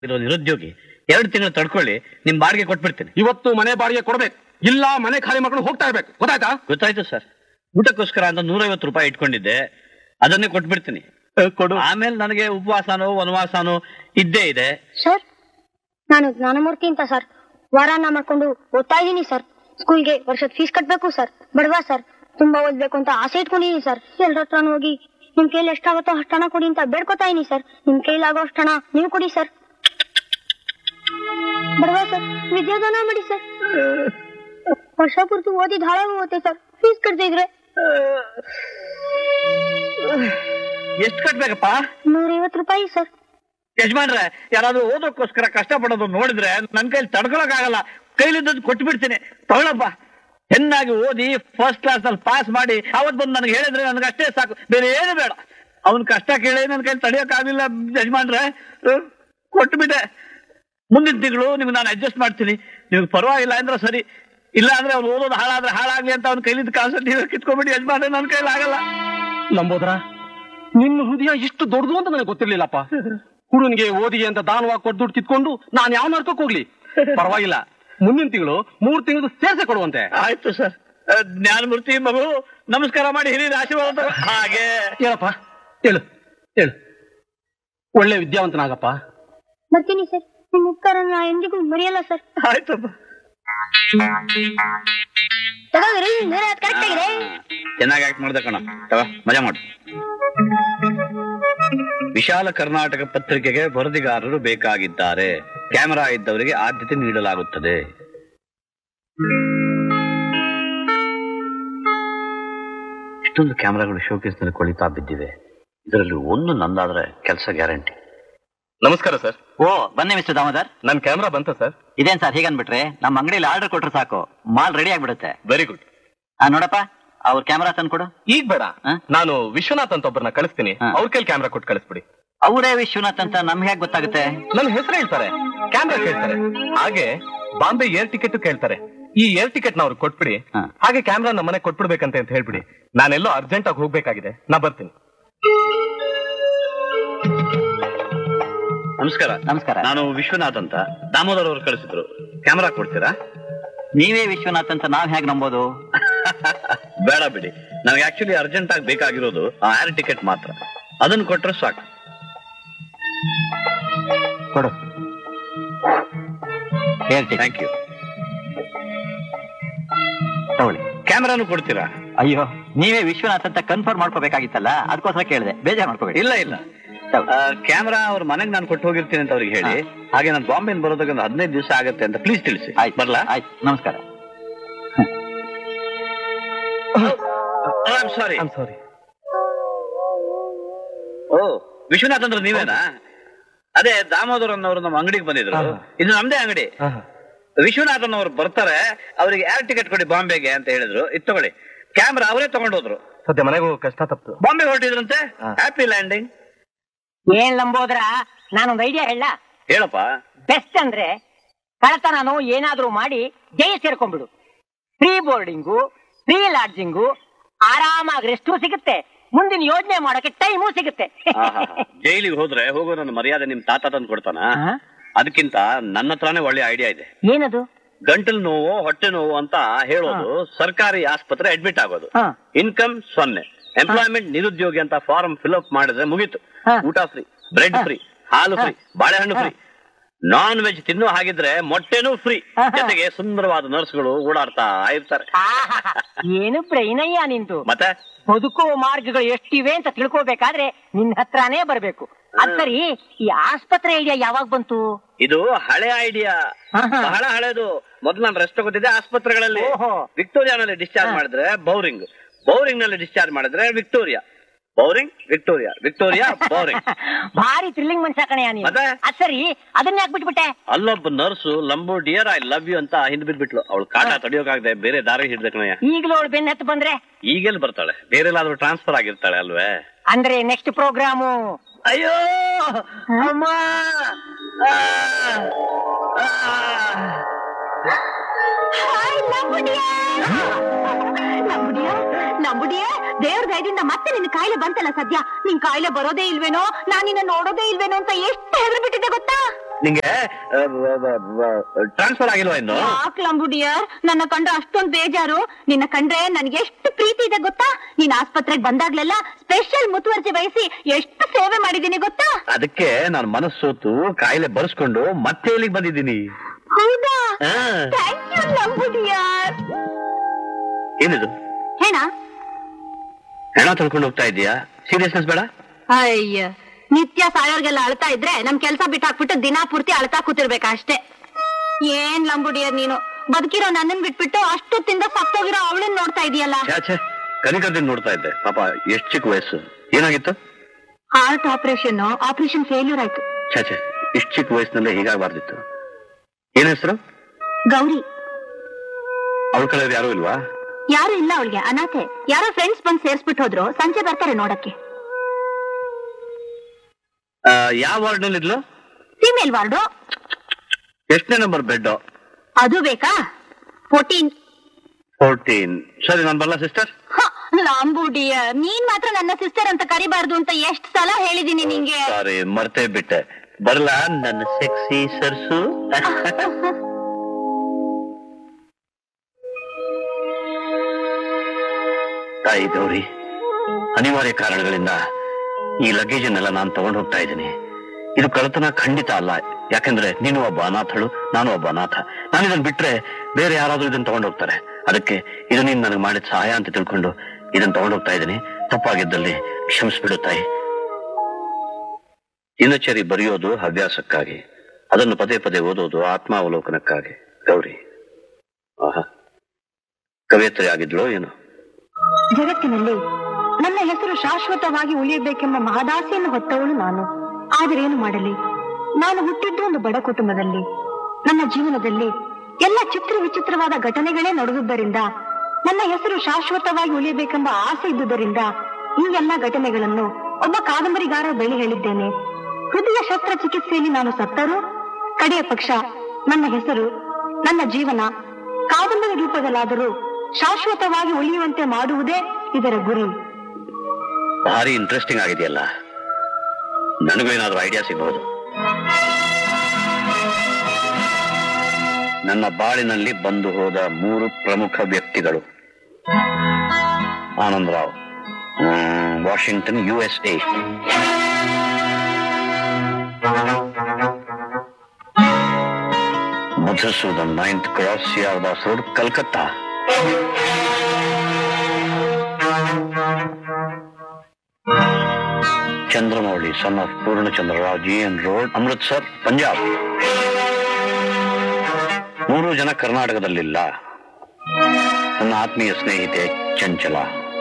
ಇರೋ ನಿರುದ್ಯೋಗಿ ಎರಡು ತಿಂಗಳು ತಡ್ಕೊಳ್ಳಿ ನಿಮ್ ಬಾಡಿಗೆ ಕೊಟ್ಬಿಡ್ತೀನಿ ಇವತ್ತು ಮನೆ ಬಾಡಿಗೆ ಕೊಡ್ಬೇಕು ಇಲ್ಲ ಮನೆ ಖಾಲಿ ಮಾಡ್ಕೊಂಡು ಹೋಗ್ತಾ ಇರ್ಬೇಕು ಗೊತ್ತಾಯ್ತಾ ಗೊತ್ತಾಯ್ತು ಸರ್ ಊಟಕ್ಕೋಸ್ಕರ ಅಂತ ನೂರೈವತ್ತು ರೂಪಾಯಿ ಇಟ್ಕೊಂಡಿದ್ದೆ ಅದನ್ನೇ ಕೊಟ್ಬಿಡ್ತೀನಿ ಕೊಡು ಆಮೇಲೆ ನನಗೆ ಉಪವಾಸನೋ ವನವಾಸನೋ ಇದ್ದೇ ಇದೆ ಸರ್ ನಾನು ಜ್ಞಾನಮೂರ್ತಿ ಅಂತ ಸರ್ ವಾರಾನ ಮಾಡ್ಕೊಂಡು ಓದ್ತಾ ಇದ್ದೀನಿ ಸರ್ ಸ್ಕೂಲ್ಗೆ ವರ್ಷದ ಫೀಸ್ ಕಟ್ಬೇಕು ಸರ್ ಬಡವ ಸರ್ ತುಂಬಾ ಓದ್ಬೇಕು ಅಂತ ಆಸೆ ಇಟ್ಕೊಂಡಿದ್ದೀನಿ ಸರ್ ಎಲ್ರ ಹತ್ರನೂ ಹೋಗಿ ನಿಮ್ ಕೈಲಿ ಎಷ್ಟಾಗುತ್ತೋ ಅಷ್ಟು ಹಣ ಕೊಡಿ ಅಂತ ಬೇಡ್ಕೊತಾ ಇದೀನಿ ಸರ್ ನಿಮ್ ಕೈಲಾಗೋ ಅಷ್ಟು ಹಣ ನೀವು ಕೊಡಿ ಸರ್ ಬಡವ ಸರ್ ವಿದ್ಯಾದಾನ ಮಾಡಿ ಸರ್ ವರ್ಷ ಪೂರ್ತಿ ಓದಿದ್ ಹಾಳಾಗಿ ಹೋಗುತ್ತೆ ಸರ್ ಫೀಸ್ ಕಟ್ತಿದ್ರೆ ಎಷ್ಟು ಕಟ್ಬೇಕಪ್ಪ ನೂರೈವತ್ತು ರೂಪಾಯಿ ಸರ್ ಯಜಮಾನ್ರೆ ಯಾರಾದ್ರೂ ಓದೋಕ್ಕೋಸ್ಕರ ಕಷ್ಟ ಪಡೋದು ನೋಡಿದ್ರೆ ನನ್ ಕೈಲಿ ತಡ್ಕೊಳಕ್ ಆಗಲ್ಲ ಕೈಲಿದ್ದದ್ದು ಕೊಟ್ಟು ಬಿಡ್ತೀನಿ ತಗೊಳಪ್ಪ ಚೆನ್ನಾಗಿ ಓದಿ ಫಸ್ಟ್ ಕ್ಲಾಸ್ ನಲ್ಲಿ ಪಾಸ್ ಮಾಡಿ ಅವತ್ ಬಂದು ನನಗೆ ಹೇಳಿದ್ರೆ ನನಗೆ ಅಷ್ಟೇ ಸಾಕು ಬೇರೆ ಏನು ಬೇಡ ಅವನ್ ಕಷ್ಟ ಕೇಳಿ ನನ್ನ ಕೈಲಿ ತಡೆಯೋಕ್ ಆಗಿಲ್ಲ ಯಜಮಾನ್ರೆ ಅಹ್, ಕೊಟ್ಬಿಟ್ಟೆ ಮುಂದಿನ ತಿಂಗಳು ನಿಮ್ಗೆ ನಾನು ಅಡ್ಜಸ್ಟ್ ಮಾಡ್ತೀನಿ ನಿಮ್ಗೆ ಪರವಾಗಿಲ್ಲ ಅಂದ್ರೆ ಸರಿ ಇಲ್ಲ ಅಂದ್ರೆ ಅವ್ನು ಓದೋದು ಹಾಳಾದ್ರೆ ಹಾಳಾಗ್ಲಿ ಅಂತ ಅವ್ನ ಕೈಲಿದ್ದ ಕಾಸು ನೀವೇ ಕಿತ್ಕೊಂಡ್ಬಿಡಿ ಯಜಮಾನ್ರೆ ನನ್ನ ಕೈಲಿ ಆಗಲ್ಲ ಲಂಬೋದರ ನಿನ್ನ ಹೃದಯ ಇಷ್ಟು ದೊಡ್ಡದು ಅಂತ ನನಗೆ ಗೊತ್ತಿರ್ಲಿಲ್ಲಪ್ಪ ಹುಡುಗನಿಗೆ ಓದಿಗೆ ಅಂತ ದಾನವಾಗಿ ಕೊಟ್ಟು ದುಡ್ಡು ಕಿತ್ಕೊಂಡು ನಾನು ಯಾವ ನರ್ಕಕ್ಕೆ ಹೋಗ್ಲಿ ಪರವಾಗಿಲ್ಲ ಮುಂದಿನ ತಿಂಗಳು ಮೂರ್ ತಿಂಗಳು ಸೇರ್ಸೆ ಕೊಡುವಂತೆ ಆಯ್ತು ಸರ್ ಜ್ಞಾನಮೂರ್ತಿ ಮಗು ನಮಸ್ಕಾರ ಮಾಡಿ ಹಿರಿಯ ಆಶೀರ್ವಾದ ತಗೋ. ಹಾಗೆ ಹೇಳಪ್ಪ ಹೇಳು ಹೇಳು ಒಳ್ಳೆ ವಿದ್ಯಾವಂತನಾಗಪ್ಪ ಬರ್ತೀನಿ ಸರ್ ನಿಮ್ ಉಪಕಾರನ ಎಂದಿಗೂ ಮರೆಯಲ್ಲ ಸರ್ ಆಯ್ತಪ್ಪ ತಗೋರಿ ನೂರ ಕರೆಕ್ಟ್ ಆಗಿದೆ ಚೆನ್ನಾಗಿ ಆಕ್ಟ್ ಮಾಡ್ದೆ ಕಣ ತಗೋ ಮಜಾ ಮಾಡು ವಿಶಾಲ ಕರ್ನಾಟಕ ಪತ್ರಿಕೆಗೆ ವರದಿಗಾರರು ಬೇಕಾಗಿದ್ದಾರೆ ಕ್ಯಾಮೆರಾ ಇದ್ದವರಿಗೆ ಆದ್ಯತೆ ನೀಡಲಾಗುತ್ತದೆ ಇಷ್ಟೊಂದು ಕ್ಯಾಮೆರಾಗಳು ಶೋಕೇಸ್ ನಲ್ಲಿ ಕೊಳಿತಾ ಬಿದ್ದಿವೆ ಇದರಲ್ಲಿ ಒಂದು ನಂದಾದ್ರೆ ಕೆಲಸ ಗ್ಯಾರಂಟಿ ನಮಸ್ಕಾರ ಸರ್ ಓ ಬನ್ನಿ ಮಿಸ್ಟರ್ ದಾಮೋದರ್ ನನ್ ಕ್ಯಾಮ್ರಾ ಬಂತ ಸರ್ ಇದೇನ್ ಸರ್ ಹೀಗನ್ಬಿಟ್ರೆ ನಮ್ಮ ಅಂಗಡಿಯಲ್ಲಿ ಆರ್ಡರ್ ಕೊಟ್ರೆ ಸಾಕು ಮಾಲ್ ರೆಡಿ ಆಗ್ಬಿಡುತ್ತೆ ವೆರಿ ಗುಡ್ ಆ, ನೋಡಪ್ಪ ಅವ್ರ ಕ್ಯಾಮ್ರಾ ತಂದ್ಕೊಡು ಈಗ ಬೇಡ ಹ? ನಾನು ವಿಶ್ವನಾಥ್ ಅಂತ ಒಬ್ಬರನ್ನ ಕಳಿಸ್ತೀನಿ ಹ. ಅವ್ರ ಕೈಲಿ ಕ್ಯಾಮ್ರಾ ಕೊಟ್ಟು ಕಳಿಸ್ಬಿಡಿ ಅವರೇ ವಿಶ್ವನಾಥ್ ಅಂತ ನಮ್ಗೆ ಹೇಗೆ ಗೊತ್ತಾಗುತ್ತೆ ನನ್ನ ಹೆಸರು ಹೇಳ್ತಾರೆ ಕ್ಯಾಮ್ರಾ ಕೇಳ್ತಾರೆ ಹಾಗೆ ಬಾಂಬೆ ಏರ್ ಟಿಕೆಟ್ ಕೇಳ್ತಾರೆ ಈ ಏರ್ ಟಿಕೆಟ್ ನ ಅವ್ರಿಗೆ ಕೊಟ್ಬಿಡಿ ಹ. ಹಾಗೆ ಕ್ಯಾಮ್ರಾ ನಮ್ಮ ಮನೆ ಕೊಟ್ಬಿಡ್ಬೇಕಂತೆ ಅಂತ ಹೇಳ್ಬಿಡಿ ನಾನೆಲ್ಲೋ ಅರ್ಜೆಂಟ್ ಆಗಿ ಹೋಗ್ಬೇಕಾಗಿದೆ ನಾ ಬರ್ತೀನಿ ನಮಸ್ಕಾರ ನಮಸ್ಕಾರ ನಾನು ವಿಶ್ವನಾಥ್ ಅಂತ ದಾಮೋದರ್ ಅವರು ಕಳಿಸಿದ್ರು ಕ್ಯಾಮೆರಾ ಕೊಡ್ತೀರಾ ನೀವೇ ವಿಶ್ವನಾಥ್ ಅಂತ ನಾವ್ ಹೇಗ್ ನಂಬೋದು ಬೇಡ ಬಿಡಿ ನನಗೆ ಆಕ್ಚುಲಿ ಅರ್ಜೆಂಟ್ ಆಗಿ ಬೇಕಾಗಿರೋದು ಆ ಏರ್ ಟಿಕೆಟ್ ಮಾತ್ರ ಅದನ್ನ ಕೊಟ್ರೆ ಸಾಕು ಕೊಡು ಹೇಳ್ತೀನಿ ಥ್ಯಾಂಕ್ ಯು ತಗೊಳ್ಳಿ ಕ್ಯಾಮ್ರಾನು ಕೊಡ್ತೀರಾ ಅಯ್ಯೋ ನೀವೇ ವಿಶ್ವನಾಥ್ ಅಂತ ಕನ್ಫರ್ಮ್ ಮಾಡ್ಕೋಬೇಕಾಗಿತ್ತಲ್ಲ ಅದಕ್ಕೋಸ್ಕರ ಕೇಳಿದೆ ಬೇಜಾರ್ ಮಾಡ್ಕೋಬೇಡಿ ಇಲ್ಲ ಇಲ್ಲ ಕ್ಯಾಮ್ರಾ ಅವ್ರ ಮನೆಗೆ ನಾನು ಕೊಟ್ಟು ಹೋಗಿರ್ತೀನಿ ಅಂತ ಅವ್ರಿಗೆ ಹೇಳಿ ಹಾಗೆ ನಾನು ಬಾಂಬೆ ಬರೋದಕ್ಕೆ ಒಂದು ಹದಿನೈದು ದಿವಸ ಆಗುತ್ತೆ ಅಂತ ಪ್ಲೀಸ್ ತಿಳಿಸಿ ಆಯ್ತು ಬರ್ಲಾ ಆಯ್ತು ನಮಸ್ಕಾರ ಸಾರಿ ಐಮ್ ಸಾರಿ ಓ ವಿಶ್ವನಾಥ್ ಅಂದ್ರೆ ನೀವೇನಾ ಅದೇ ದಾಮೋದರ್ ಅನ್ನೋರು ನಮ್ಮ ಅಂಗಡಿಗೆ ಬಂದಿದ್ರು ಹಾ. ಇದು ನಮ್ದೇ ಅಂಗಡಿ ವಿಶ್ವನಾಥನ್ ಅವರು ಬರ್ತಾರೆ ಅವರಿಗೆ ಏರ್ ಟಿಕೆಟ್ ಕೊಡಿ ಬಾಂಬೆಗೆ ಅಂತ ಹೇಳಿದ್ರು ಇದು ತಗೊಳ್ಳಿ ಕ್ಯಾಮ್ರಾ ಅವರೇ ತಗೊಂಡೋದ್ರು ಸದ್ಯ ಮನೆಗೆ ಹೋಗೋ ಕಷ್ಟ ತಪ್ಪು ಬಾಂಬೆ ಹೊರಟಿದ್ರಂತೆ ಹಾ. ಹ್ಯಾಪಿ ಲ್ಯಾಂಡಿಂಗ್ ಏನ್ ಲಂಬೋದ್ರ ನಾನೊಂದು ಐಡಿಯಾ ಹೇಳ ಹೇಳಪ್ಪ ಬೆಸ್ಟ್ ಅಂದ್ರೆ ಕಳತನನು ಏನಾದ್ರೂ ಮಾಡಿ ಜೈ ಸೇರ್ಕೊಂಡ್ಬಿಡು ಫ್ರೀ ಬೋರ್ಡಿಂಗು ಫ್ರೀ ಲಾಡ್ಜಿಂಗು ಆರಾಮಾಗಿ ರೆಸ್ಟು ಸಿಗುತ್ತೆ ಮುಂದಿನ ಯೋಜನೆ ಮಾಡಕ್ಕೆ ಟೈಮು ಸಿಗುತ್ತೆ ಜೈಲಿಗೆ ಹೋದ್ರೆ ಹೋಗೋ ನನ್ನ ಮರ್ಯಾದೆ ನಿಮ್ ತಾತ ತಂದು ಕೊಡ್ತಾನ ಆ? ಅದಕ್ಕಿಂತ ನನ್ನ ಹತ್ರನೇ ಒಳ್ಳೆ ಐಡಿಯಾ ಇದೆ ಏನದು ಗಂಟಲು ನೋವು ಹೊಟ್ಟೆ ನೋವು ಅಂತ ಹೇಳೋದು ಸರ್ಕಾರಿ ಆಸ್ಪತ್ರೆ ಅಡ್ಮಿಟ್ ಆಗೋದು ಹಾ. ಇನ್ಕಮ್ ಸೊನ್ನೆ ಎಂಪ್ಲಾಯ್ಮೆಂಟ್ ನಿರುದ್ಯೋಗಿ ಅಂತ ಫಾರ್ಮ್ ಫಿಲ್ ಅಪ್ ಮಾಡಿದ್ರೆ ಮುಗೀತು ಹಾ. ಊಟ ಫ್ರೀ ಬ್ರೆಡ್ ಫ್ರೀ ಹಾಲು ಫ್ರೀ ಬಾಳೆಹಣ್ಣು ಫ್ರೀ ನಾನ್ ವೆಜ್ ತಿನ್ನೋ ಹಾಗಿದ್ರೆ ಮೊಟ್ಟೆನೂ ಫ್ರೀ ಹಾ. ಜೊತೆಗೆ ಸುಂದರವಾದ ನರ್ಸ್ಗಳು ಓಡಾಡ್ತಾ ಇರ್ತಾರೆ ಆಹಾಹಾ. ಏನು ಬ್ರೈನಯ್ಯ ನಿಂದು ಮತ್ತೆ ಬದುಕುವ ಮಾರ್ಗಗಳು ಎಷ್ಟಿವೆ ಅಂತ ತಿಳ್ಕೊಬೇಕಾದ್ರೆ ನಿನ್ ಹತ್ರನೇ ಬರ್ಬೇಕು ಅದ್ ಸರಿ ಈ ಆಸ್ಪತ್ರೆ ಐಡಿಯಾ ಯಾವಾಗ ಬಂತು ಇದು ಹಳೆ ಐಡಿಯಾ ಆಹಾ. ಬಹಳ ಹಳೆದು ಮೊದಲು ನಾನು ರೆಸ್ಟ್ ತಗೋತಿದ್ದೆ ಆಸ್ಪತ್ರೆಗಳಲ್ಲಿ ಓಹೋ. ವಿಕ್ಟೋರಿಯಾನಲ್ಲಿ ಡಿಸ್ಚಾರ್ಜ್ ಹಾ. ಮಾಡಿದ್ರೆ ಬೌರಿಂಗ್ ಬೌರಿಂಗ್ ನಲ್ಲಿ ಡಿಸ್ಚಾರ್ಜ್ ಮಾಡಿದ್ರೆ Victoria Bowring Victoria Victoria Bowring ಭಾರಿ ಥ್ರಿಲ್ಲಿಂಗ್ ಮನುಷ್ಯ ಕಣಯ್ಯ ನೀನು ಮತ್ತೆ? ಅದ್ ಸರಿ ಅದನ್ನ ಯಾಕೆ ಬಿಟ್ಬಿಟ್ಟೆ ಅಲ್ಲೊಬ್ಬ ನರ್ಸು ಲಂಬು ಡಿಯರ್ ಐ ಲವ್ ಯು ಅಂತ ಹಿಂದ್ ಬಿದ್ಬಿಟ್ಲು ಅವಳು ಕಾಟ ತಡಿಯೋಕಾಗದೆ ಬೇರೆ ದಾರಿ ಹಿಡ್ದೆ ಕಣಯ್ಯ ಈಗಲೂ ಅವಳು ಬೆನ್ನ ಹತ್ತು ಬಂದ್ರೆ ಈಗೆಲ್ಲಿ ಬರ್ತಾಳೆ ಬೇರೆ ಎಲ್ಲಾದ್ರೂ ಟ್ರಾನ್ಸ್ಫರ್ ಆಗಿರ್ತಾಳೆ ಅಲ್ವೇ ಅಂದ್ರೆ ನೆಕ್ಸ್ಟ್ ಪ್ರೋಗ್ರಾಮು ಅಯ್ಯೋ ಅಮ್ಮ ಆ, ಆ. ನಂಬುಡಿಯ ದೇವ್ರ ದಯದಿಂದ ಮತ್ತೆ ನಿನ್ ಕಾಯಿಲೆ ಬಂತಲ್ಲ ಸದ್ಯ ನಿನ್ ಕಾಯಿಲೆ ಬರೋದೇ ಇಲ್ವೇನೋ ನಾನ್ ನಿನ್ನ ನೋಡೋದೇ ಇಲ್ವೇನೋ ಅಂತ ಎಷ್ಟು ಹೆದರ್ ಬಿಟ್ಟಿದ್ದೆ ಗೊತ್ತಾ ನಿಂಗೆ ಟ್ರಾನ್ಸ್ಫರ್ ಆಗಿಲ್ವಾ ಇನ್ನು ಡಿಯರ್ ನನ್ನ ಕಂಡ್ರೆ ಅಷ್ಟೊಂದ್ ಬೇಜಾರು ನಿನ್ನ ಕಂಡ್ರೆ ನನ್ಗೆ ಎಷ್ಟು ಪ್ರೀತಿ ಇದೆ ಗೊತ್ತಾ ನೀನ್ ಆಸ್ಪತ್ರೆಗೆ ಬಂದಾಗ್ಲೆಲ್ಲ ಸ್ಪೆಷಲ್ ಮುತುವರ್ಜಿ ವಹಿಸಿ ಎಷ್ಟು ಸೇವೆ ಮಾಡಿದೀನಿ ಗೊತ್ತಾ ಅದಕ್ಕೆ ನಾನು ಮನಸ್ಸೋತು ಕಾಯಿಲೆ ಬರ್ಸ್ಕೊಂಡು ಮತ್ತೆ ಇಲ್ಲಿಗೆ ಬಂದಿದ್ದೀನಿ ಹೌದಾ ಹಾ. ಥ್ಯಾಂಕ್ ಯು ಲಂಬು ಡಿಯರ್ ಏನಿದು ಹೇಣ ಹೆಣ ತೊಳ್ಕೊಂಡು ಹೋಗ್ತಾ ಇದೀಯಾ ಸೀರಿಯಸ್ನೆಸ್ ಬೇಡ ಅಯ್ಯ ನಿತ್ಯ ಸಾಯೋರ್ಗೆಲ್ಲ ಅಳ್ತಾ ಇದ್ರೆ ನಮ್ ಕೆಲ್ಸ ಬಿಟ್ಟು ಹಾಕ್ಬಿಟ್ಟು ದಿನಾ ಪೂರ್ತಿ ಅಳ್ತಾ ಕೂತಿರ್ಬೇಕಾ ಅಷ್ಟೇ ಏನ್ ಲಂಬುಡಿಯರ್ ನೀನು ಬದುಕಿರೋ ನನ್ನನ್ ಬಿಟ್ಬಿಟ್ಟು ಅಷ್ಟೊತ್ತಿಂದ ಸತ್ತೋಗಿರೋ ಅವಳನ್ನ ನೋಡ್ತಾ ಇದೀಯಲ್ಲ ಛೇ ಕನಿಕರ್ದಿಂದ ನೋಡ್ತಾ ಇದ್ದೆ ಪಾಪ ಎಷ್ಟ್ ಚಿಕ್ಕ ವಯಸ್ಸು ಏನಾಗಿತ್ತು ಹಾರ್ಟ್ ಆಪರೇಷನ್ ಆಪರೇಷನ್ ಫೇಲ್ಯೂರ್ ಆಯ್ತು ಛೇ ಛೇ ಇಷ್ಟ್ ಚಿಕ್ಕ ವಯಸ್ಸಿನಲ್ಲೇ ಹೀಗಾಗಬಾರ್ದಿತ್ತು ಏನ್ ಹೆಸರು ಗೌರಿ ಅವಳ ಕಳೆಯರು ಯಾರು ಇಲ್ವಾ ಯಾರು ಇಲ್ಲ ಅವಳಿಗೆ ಅನಾಥೆ ಯಾರೋ ಫ್ರೆಂಡ್ಸ್ ಬಂದ್ ಸೇರ್ಸ್ಬಿಟ್ಟು ಹೋದ್ರು ಸಂಜೆ ಬರ್ತಾರೆ ನೋಡಕ್ಕೆ ಆ, ಯಾವ ವಾರ್ಡ್ ನಲ್ಲಿ ಇದ್ಲು ಫಿಮೇಲ್ ವಾರ್ಡು ಎಷ್ಟನೇ ನಂಬರ್ ಬೆಡ್ ಅದು ಬೇಕಾ ಫೋರ್ಟೀನ್ ಫೋರ್ಟೀನ್ ಸರಿ ನಾನು ಬರಲ್ಲ ಸಿಸ್ಟರ್ ಲಾಂಬುಡಿಯ ನೀನ್ ಮಾತ್ರ ನನ್ನ ಸಿಸ್ಟರ್ ಅಂತ ಕರಿಬಾರ್ದು ಅಂತ ಎಷ್ಟ್ ಸಲ ಹೇಳಿದೀನಿ ನಿಂಗೆ ಸಾರಿ ಮರ್ತೇ ಬಿಟ್ಟೆ ಬರಲ್ಲ ನನ್ನ ಸೆಕ್ಸಿ ಸರ್ಸು ತಾಯಿ ಗೌರಿ ಅನಿವಾರ್ಯ ಕಾರಣಗಳಿಂದ ಈ ಲಗೇಜ್ ಅನ್ನೆಲ್ಲ ನಾನು ತಗೊಂಡು ಹೋಗ್ತಾ ಇದ್ದೀನಿ ಇದು ಕಳ್ಳತನ ಖಂಡಿತ ಅಲ್ಲ ಯಾಕಂದ್ರೆ ನೀನು ಒಬ್ಬ ಅನಾಥಳು ನಾನು ಒಬ್ಬ ಅನಾಥ ನಾನು ಇದನ್ನ ಬಿಟ್ರೆ ಬೇರೆ ಯಾರಾದ್ರೂ ಇದನ್ನ ತಗೊಂಡು ಹೋಗ್ತಾರೆ ಅದಕ್ಕೆ ಇದು ನೀನು ನನಗೆ ಮಾಡಿದ ಸಹಾಯ ಅಂತ ತಿಳ್ಕೊಂಡು ಇದನ್ನ ತಗೊಂಡು ಹೋಗ್ತಾ ಇದ್ದೀನಿ ತಪ್ಪಾಗಿದ್ದಲ್ಲಿ ಕ್ಷಮಿಸ್ಬಿಡು ತಾಯಿ ದಿನಚರಿ ಬರೆಯೋದು ಹವ್ಯಾಸಕ್ಕಾಗಿ ಅದನ್ನು ಪದೇ ಪದೇ ಓದೋದು ಆತ್ಮಾವಲೋಕನಕ್ಕಾಗಿ ಗೌರಿ ಆಹಾ ಕವಿಯತ್ರಿ ಆಗಿದ್ಲೋ ಏನು ಜಗತ್ತಿನಲ್ಲಿ ನನ್ನ ಹೆಸರು ಶಾಶ್ವತವಾಗಿ ಉಳಿಯಬೇಕೆಂಬ ಮಹದಾಸೆಯನ್ನು ಹೊತ್ತವಳು ನಾನು ಆದರೆ ಏನು ಮಾಡಲಿ ನಾನು ಹುಟ್ಟಿದ್ದು ಒಂದು ಬಡ ಕುಟುಂಬದಲ್ಲಿ ನನ್ನ ಜೀವನದಲ್ಲಿ ಎಲ್ಲ ಚಿತ್ರ ವಿಚಿತ್ರವಾದ ಘಟನೆಗಳೇ ನಡೆದುದರಿಂದ ನನ್ನ ಹೆಸರು ಶಾಶ್ವತವಾಗಿ ಉಳಿಯಬೇಕೆಂಬ ಆಸೆ ಇದ್ದುದರಿಂದ ಈ ಎಲ್ಲ ಘಟನೆಗಳನ್ನು ಒಬ್ಬ ಕಾದಂಬರಿಗಾರ ಬಳಿ ಹೇಳಿದ್ದೇನೆ ಹೃದಯ ಶಸ್ತ್ರಚಿಕಿತ್ಸೆಯಲ್ಲಿ ನಾನು ಸತ್ತರೂ ಕಡೆಯ ಪಕ್ಷ ನನ್ನ ಹೆಸರು ನನ್ನ ಜೀವನ ಕಾದಂಬರಿ ರೂಪದಲ್ಲಾದರೂ ಶಾಶ್ವತವಾಗಿ ಉಳಿಯುವಂತೆ ಮಾಡುವುದೇ ಇದರ ಗುರಿ ಭಾರಿ ಇಂಟ್ರೆಸ್ಟಿಂಗ್ ಆಗಿದೆಯಲ್ಲ ನನಗೂ ಏನಾದ್ರೂ ಐಡಿಯಾ ಸಿಗಬಹುದು ನನ್ನ ಬಾಳಿನಲ್ಲಿ ಬಂದು ಹೋದ ಮೂರು ಪ್ರಮುಖ ವ್ಯಕ್ತಿಗಳು ಆನಂದ್ ರಾವ್ ಹ್ಮ್, Washington U S A Madhusudan ninth cross ಸಿಯಾರ್ದಾಸ್ road Calcutta Chandramouli son of Purnachandrarao G N road Amritsar Punjab ಮೂರು ಜನ ಕರ್ನಾಟಕದಲ್ಲಿಲ್ಲ ನನ್ನ ಆತ್ಮೀಯ ಸ್ನೇಹಿತೆ ಚಂಚಲ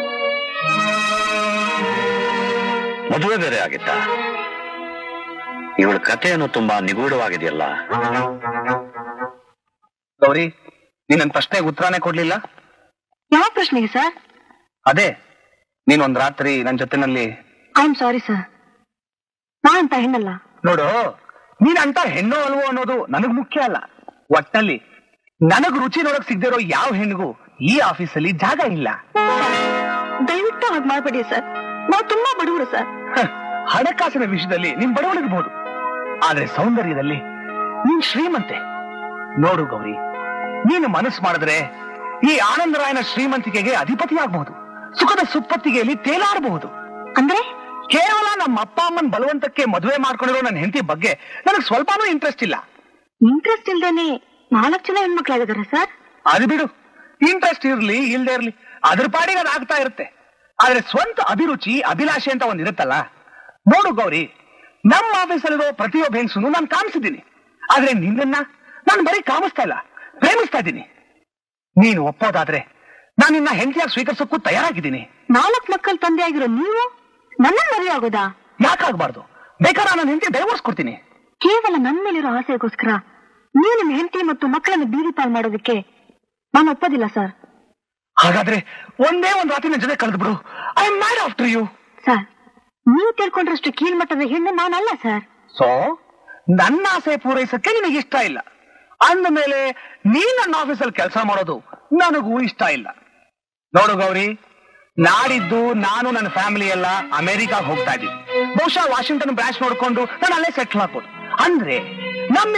ಮದುವೆ ಬೇರೆ ಆಗಿತ್ತ ಇವಳ ಕಥೆಯನ್ನು ತುಂಬಾ ನಿಗೂಢವಾಗಿದೆಯಲ್ಲ ಗೌರಿ ನೀನ್ ನನ್ ಪ್ರಶ್ನೆಗೆ ಉತ್ತರನೇ ಕೊಡ್ಲಿಲ್ಲ ಯಾವ ಪ್ರಶ್ನೆಗೆ ಸರ್ ಅದೇ ನೀನ್ ಒಂದ್ ರಾತ್ರಿ ನನ್ ಜೊತೆನಲ್ಲಿ ಐ ಆಮ್ ಸಾರಿ ಸರ್ ನಾನಂತ ಹೆಣ್ಣಲ್ಲ ನೋಡು ನೀನ್ ಅಂತ ಹೆಣ್ಣು ಅಲ್ವೋ ಅನ್ನೋದು ನನಗ್ ಮುಖ್ಯ ಅಲ್ಲ ಒಟ್ಟಲ್ಲಿ ನನಗ್ ರುಚಿ ನೋಡಕ್ ಸಿಗ್ದಿರೋ ಯಾವ ಹೆಣ್ಣಿಗೂ ಈ ಆಫೀಸಲ್ಲಿ ಜಾಗ ಇಲ್ಲ ದಯವಿಟ್ಟು ಹಾಗೆ ಮಾಡ್ಬೇಡಿ ಸರ್ ನಾವು ತುಂಬಾ ಬಡವರು ಸರ್ ಹ, ಹಣಕಾಸಿನ ವಿಷಯದಲ್ಲಿ ನೀನ್ ಬಡವಳಿರ್ಬೋದು ಆದ್ರೆ ಸೌಂದರ್ಯದಲ್ಲಿ ನೀನ್ ಶ್ರೀಮಂತೆ ನೋಡು ಗೌರಿ ನೀನು ಮನಸ್ಸು ಮಾಡಿದ್ರೆ ಈ ಆನಂದರಾಯನ ಶ್ರೀಮಂತಿಕೆಗೆ ಅಧಿಪತಿ ಆಗ್ಬಹುದು ಸುಖದ ಸುಪ್ಪತ್ತಿಗೆಯಲ್ಲಿ ತೇಲಾಡಬಹುದು ಅಂದ್ರೆ ಕೇವಲ ನಮ್ಮ ಅಪ್ಪ ಅಮ್ಮನ್ ಬಲವಂತಕ್ಕೆ ಮದುವೆ ಮಾಡ್ಕೊಂಡಿರೋ ನನ್ನ ಹೆಂಡತಿ ಬಗ್ಗೆ ನನಗೆ ಸ್ವಲ್ಪನೂ ಇಂಟ್ರೆಸ್ಟ್ ಇಲ್ಲ ಇಂಟ್ರೆಸ್ಟ್ ಇಲ್ದೇನೆ ನಾಲ್ಕು ಜನ ಹೆಣ್ಮಕ್ಳಾಗಿದಾರ ಸರ್ ಅದು ಬಿಡು ಇಂಟ್ರೆಸ್ಟ್ ಇರ್ಲಿ ಇಲ್ದೇ ಇರ್ಲಿ ಅದ್ರ ಪಾಡಿಗೆ ಅದು ಆಗ್ತಾ ಇರುತ್ತೆ ಆದ್ರೆ ಸ್ವಂತ ಅಭಿರುಚಿ ಅಭಿಲಾಷೆ ಅಂತ ಒಂದ್ ಇರುತ್ತಲ್ಲ ನೋಡು ಗೌರಿ ನಮ್ಮ ಆಫೀಸಲ್ಲಿರೋ ಪ್ರತಿಯೊಬ್ಬ ಹೆಂಗಸನ್ನು ನಾನು ಕಾಮಿಸಿದ್ದೀನಿ ಆದ್ರೆ ನಿನ್ನನ್ನ ನಾನು ಬರೀ ಕಾಮಿಸ್ತಾ ಇಲ್ಲ ಪ್ರೇಮಿಸ್ತಾ ಇದ್ದೀನಿ ನೀನು ಒಪ್ಪೋದಾದ್ರೆ ನಾನು ನಿನ್ನ ಹೆಂಡತಿಯಾಗಿ ಸ್ವೀಕರಿಸೋಕ್ಕೂ ತಯಾರಾಗಿದ್ದೀನಿ ನಾಲ್ಕು ಮಕ್ಕಳ ತಂದೆ ಆಗಿರೋ ನೀವು ನನ್ನ ಮದುವೆ ಆಗೋದಾ ಯಾಕಾಗಬಾರ್ದು ಬೇಕಾದ್ರೆ ನನ್ನ ಹೆಂಡತಿ ಡೈವರ್ಸ್ ಕೊಡ್ತೀನಿ ಕೇವಲ ನನ್ನ ಮೇಲಿರೋ ಆಸೆಗೋಸ್ಕರ ನೀವು ನಿಮ್ಮ ಹೆಂಡತಿ ಮತ್ತು ಮಕ್ಕಳನ್ನು ಬೀದಿ ಪಾಲ್ ಮಾಡೋದಕ್ಕೆ ನಾನು ಒಪ್ಪೋದಿಲ್ಲ ಸರ್ ಹಾಗಾದ್ರೆ ಒಂದೇ ಒಂದ್ ರಾತ್ರಿ ನನ್ನ ಜೊತೆ ಕಳೆದ್ಬಿಡು I am mad after you sir ನೀವು ತಿಳ್ಕೊಂಡ್ರಷ್ಟು ಕೀಳ್ಮಟ್ಟದ ಹೆಣ್ಣು ನಾನಲ್ಲ ಸರ್ ಸೊ ನನ್ನ ಆಸೆ ಪೂರೈಸಕ್ಕೆ ನಿನಗೆ ಇಷ್ಟ ಇಲ್ಲ ಅಂದ ಮೇಲೆ ನೀನ್ ನನ್ನ ಆಫೀಸಲ್ಲಿ ಕೆಲಸ ಮಾಡೋದು ನನಗೂ ಇಷ್ಟ ಇಲ್ಲ ನೋಡು ಗೌರಿ ನಾಡಿದ್ದು ನಾನು ನನ್ನ ಫ್ಯಾಮಿಲಿ ಎಲ್ಲ ಅಮೆರಿಕಾಗ್ ಹೋಗ್ತಾ ಇದ್ದೀವಿ ಬಹುಶಃ ವಾಷಿಂಗ್ಟನ್ ಬ್ರಾಂಚ್ ನೋಡ್ಕೊಂಡು ನಾನು ಅಲ್ಲೇ ಸೆಟ್ಲ್ ಆಗ್ಬೋದು ಅಂದ್ರೆ ನಮ್ಮ